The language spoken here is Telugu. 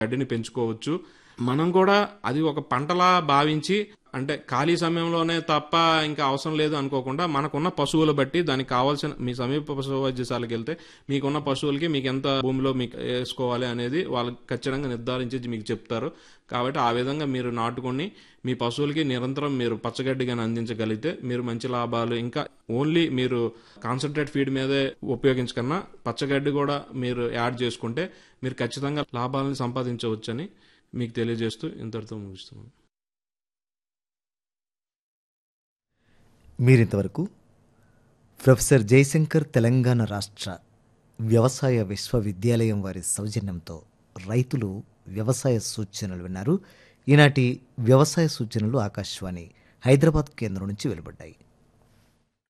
గడ్డిని పెంచుకోవచ్చు మనం కూడా అది ఒక పంటలా భావించి అంటే ఖాళీ సమయంలోనే తప్ప ఇంకా అవసరం లేదు అనుకోకుండా మనకున్న పశువులు బట్టి దానికి కావాల్సిన మీ సమీప పశు వైద్యశాలకు వెళ్తే మీకున్న పశువులకి మీకు ఎంత భూమిలో మీకు వేసుకోవాలి అనేది వాళ్ళు ఖచ్చితంగా నిర్ధారించి మీకు చెప్తారు కాబట్టి ఆ విధంగా మీరు నాటుకొని మీ పశువులకి నిరంతరం మీరు పచ్చగడ్డి కానీ అందించగలిగితే మీరు మంచి లాభాలు ఇంకా ఓన్లీ మీరు కాన్సన్ట్రేట్ ఫీడ్ మీదే ఉపయోగించకన్నా పచ్చగడ్డి కూడా మీరు యాడ్ చేసుకుంటే మీరు ఖచ్చితంగా లాభాలను సంపాదించవచ్చని మీకు తెలియజేస్తూ ఇంతటితో ముగిస్తున్నాను మీరింతవరకు ప్రొఫెసర్ జయశంకర్ తెలంగాణ రాష్ట్ర వ్యవసాయ విశ్వవిద్యాలయం వారి సౌజన్యంతో రైతులు వ్యవసాయ సూచనలు విన్నారు ఈనాటి వ్యవసాయ సూచనలు ఆకాశవాణి హైదరాబాద్ కేంద్రం నుంచి వెలువడ్డాయి